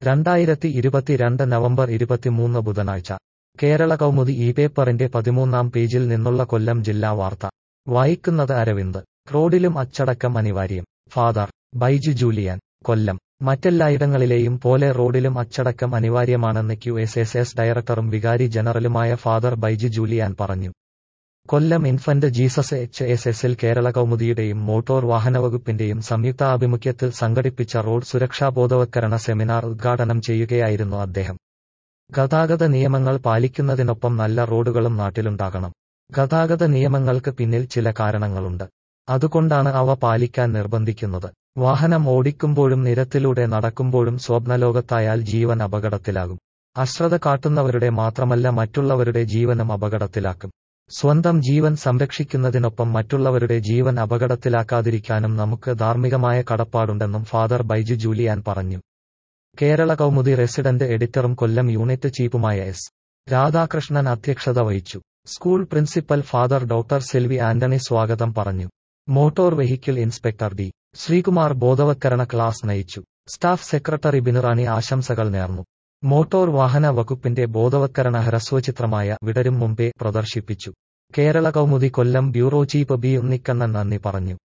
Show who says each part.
Speaker 1: രണ്ടായിരത്തി ഇരുപത്തിരണ്ട് നവംബർ ഇരുപത്തിമൂന്ന് ബുധനാഴ്ച കേരള കൗമുദി ഈ പേപ്പറിന്റെ പതിമൂന്നാം പേജിൽ നിന്നുള്ള കൊല്ലം ജില്ലാ വാർത്ത വായിക്കുന്നത് അരവിന്ദ് റോഡിലും അച്ചടക്കം അനിവാര്യം ഫാദർ ബൈജു ജൂലിയാൻ കൊല്ലം മറ്റെല്ലായിടങ്ങളിലെയും പോലെ റോഡിലും അച്ചടക്കം അനിവാര്യമാണെന്ന് ക്യു എസ് എസ് എസ് ഡയറക്ടറും വികാരി ജനറലുമായ ഫാദർ ബൈജു ജൂലിയാൻ പറഞ്ഞു Kollam infant Jesus H S എസിൽ കേരള കൗമുദിയുടെയും മോട്ടോർ വാഹനവകുപ്പിന്റെയും സംയുക്താഭിമുഖ്യത്തിൽ സംഘടിപ്പിച്ച റോഡ് സുരക്ഷാ ബോധവത്കരണ സെമിനാർ ഉദ്ഘാടനം ചെയ്യുകയായിരുന്നു അദ്ദേഹം ഗതാഗത നിയമങ്ങൾ പാലിക്കുന്നതിനൊപ്പം നല്ല റോഡുകളും നാട്ടിലുണ്ടാകണം ഗതാഗത നിയമങ്ങൾക്ക് പിന്നിൽ ചില കാരണങ്ങളുണ്ട് അതുകൊണ്ടാണ് അവ പാലിക്കാൻ നിർബന്ധിക്കുന്നത് വാഹനം ഓടിക്കുമ്പോഴും നിരത്തിലൂടെ നടക്കുമ്പോഴും സ്വപ്നലോകത്തായാൽ ജീവൻ അപകടത്തിലാകും അശ്രദ്ധ കാട്ടുന്നവരുടെ മാത്രമല്ല മറ്റുള്ളവരുടെ ജീവനും അപകടത്തിലാക്കും സ്വന്തം ജീവൻ സംരക്ഷിക്കുന്നതിനൊപ്പം മറ്റുള്ളവരുടെ ജീവൻ അപകടത്തിലാക്കാതിരിക്കാനും നമുക്ക് ധാർമ്മികമായ കടപ്പാടുണ്ടെന്നും ഫാദർ ബൈജു ജൂലിയാൻ പറഞ്ഞു കേരള കൗമുദി റെസിഡന്റ് എഡിറ്ററും കൊല്ലം യൂണിറ്റ് ചീഫുമായ എസ് രാധാകൃഷ്ണൻ അധ്യക്ഷത വഹിച്ചു school principal father doctor Selvi Antony സ്വാഗതം പറഞ്ഞു motor vehicle inspector D Sreekumar ബോധവത്കരണ ക്ലാസ് നയിച്ചു സ്റ്റാഫ് സെക്രട്ടറി ബിനുറാണി ആശംസകൾ നേർന്നു മോട്ടോർ വാഹന വകുപ്പിന്റെ ബോധവത്കരണ ഹ്രസ്വചിത്രമായ വിടരും മുമ്പേ പ്രദർശിപ്പിച്ചു Kerala Kaumudi Kollam bureau chief B Unnikannan നന്ദി പറഞ്ഞു